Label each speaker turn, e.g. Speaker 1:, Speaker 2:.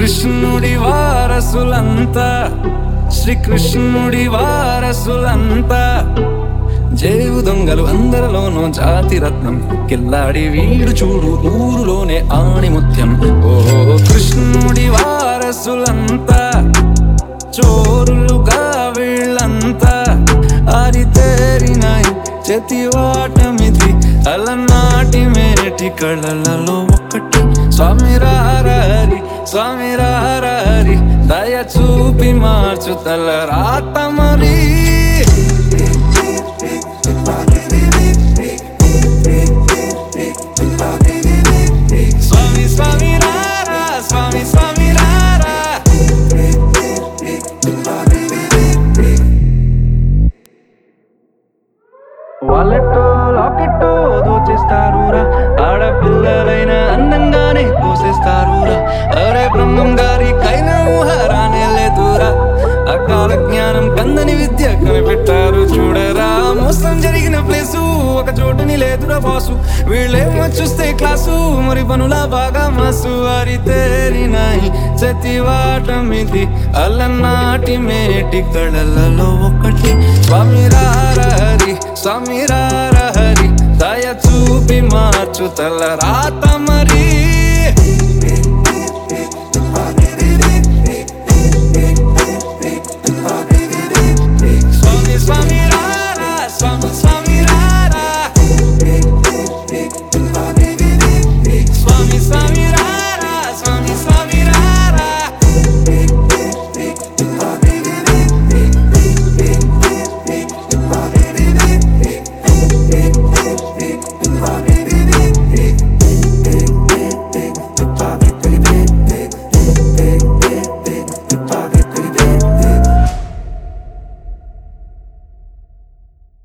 Speaker 1: కృష్ణుడి వారసులంతా శ్రీకృష్ణుడి వారసులంతా జేవు దొంగలు అందరిలోనూ జాతి రత్నం కిల్లాడి వీడు చూడు ఊరులోనే ఆణిముత్యం ఓ కృష్ణుడి వారసులంతా చోరులుగా వీళ్ళంతా ఆరితేరినాయి చతివాటమిది అలనాటి మేటి కళలలో ఒకటి స్వామి రారారి స్వామి రారారి దయ చూపి మార్చు తల రాత మరి స్వామి స్వామి రారా స్వామి స్వామి రారా వాళ్ళెట్టో లాకెట్టో దోచేస్తారురా ఆడపిల్లలైన అందంగానే పోసేస్తారురా అరే బ్రహ్మం గారి కైన ఊహరానే లేదురా అకాల జ్ఞానం కందని విద్య కనిపెట్టారు చూడరా మోసం జరిగిన ప్లేసు ఒక చోటుని లేదురా బాసు వీళ్ళేమో చూస్తే క్లాసు మరి పనుల బాగా మాసు వారి తేరినాయి చతివాటమిది అల్లనాటి మేటి కళలలో ఒకటి స్వామి రారహరి స్వామి రారహరి దయ చూపి మార్చు తల రాత మరి